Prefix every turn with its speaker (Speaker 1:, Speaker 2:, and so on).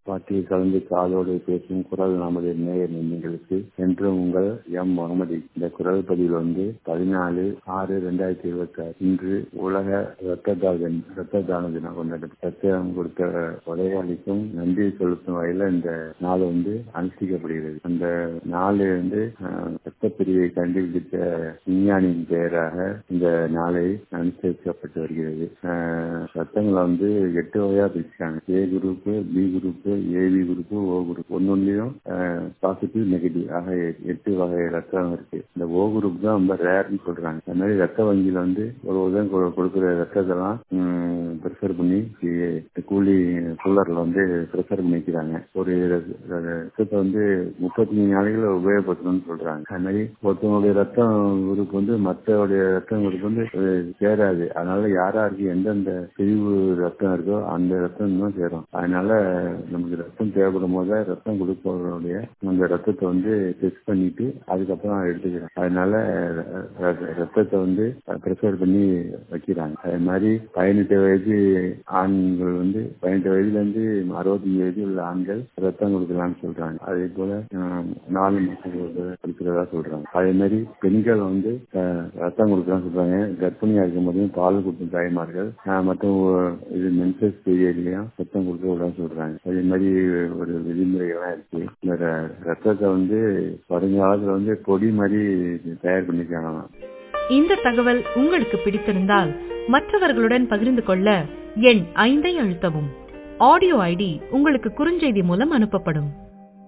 Speaker 1: பாட்டியை கலந்து காதோடு பேசும் குரல் நமது நேயர் நெஞ்சங்களுக்கு என்றும் உங்கள் எம் முகமது இந்த குரல் பதிவில் வந்து பதினாலு ஆறு ரெண்டாயிரத்தி இருபத்தி ஆறு இன்று உலக இரத்த தான இரத்த தான தினம் கொண்டாடும் ரத்தம் கொடுத்த கொலையாளிக்கும் நன்றி செலுத்தும் வகையில் இந்த நாள் வந்து அனுஷ்டிக்கப்படுகிறது அந்த நாள் வந்து ரத்த பிரிவை கண்டுபிடித்த விஞ்ஞானியின் பெயராக இந்த நாளை அனுசரிக்கப்பட்டு வருகிறது ரத்தங்களை வந்து எட்டு வகையா பிரிச்சாங்க A group B group AB group O group ஒன்னொன்னுலயும் பாசிட்டிவ் நெகட்டிவ் ஆக எட்டு வகை ரத்தம் இருக்கு இந்த ஓ குரூப் தான் ரொம்ப ரேர்னு சொல்றாங்க அந்த மாதிரி ரத்த வங்கியில வந்து ஒரு உதயம் கொடுக்குற ரத்தத்தெல்லாம் ப்ரிஃபர் பண்ணி கூலி கூலர்ல வந்து ப்ரிஃபர் பண்ணி வைக்கிறாங்க ஒரு ரத்தத்தை வந்து முப்பத்தி மூணு நாளைகள் உபயோகப்படுத்தணும்னு சொல்றாங்க அது மாதிரி ஒருத்தவங்களுடைய ரத்தம் குரூப் வந்து மற்றவுடைய ரத்தம் குரூப் வந்து சேராது அதனால யாராருக்கு எந்தெந்த பிரிவு ரத்தம் இருக்கோ அந்த ரத்தம் தான் சேரும் அதனால நமக்கு ரத்தம் தேவைப்படும் போது ரத்தம் கொடுப்பவருடைய அந்த ரத்தத்தை வந்து டெஸ்ட் பண்ணிட்டு அதுக்கப்புறம் எடுத்துக்கிறோம் அதனால ரத்தத்தை வந்து ப்ரிஃபர் பண்ணி வைக்கிறாங்க அது மாதிரி பதினெட்டு வயது ஆண்கள் வந்து பதினெட்டு வயதுல இருந்து அறுபத்தஞ்சு வயது உள்ள ஆண்கள் ரத்தம் கொடுக்கலாம்னு சொல்றாங்க அதே போல நாலு மாசம் கொடுக்கிறதா சொல்றாங்க அதே மாதிரி பெண்கள் வந்து ரத்தம் கொடுக்கலாம் சொல்றாங்க கர்ப்பிணியா இருக்கும் போதும் பால் கொடுக்கும் தாய்மார்கள் மற்றும் இது மென்சஸ் பீரியட்லயும் ரத்தம் கொடுக்க விடாம சொல்றாங்க அதே மாதிரி ஒரு விதிமுறைகள்லாம் இருக்கு இந்த ரத்தத்தை வந்து வருங்காலத்துல வந்து பொடி மாதிரி தயார் பண்ணிருக்காங்க
Speaker 2: இந்த தகவல் உங்களுக்கு பிடித்திருந்தால் மற்றவர்களுடன் பகிர்ந்து கொள்ள எண் ஐந்தை அழுத்தவும் ஆடியோ ஐடி உங்களுக்கு குறுஞ்செய்தி மூலம் அனுப்பப்படும்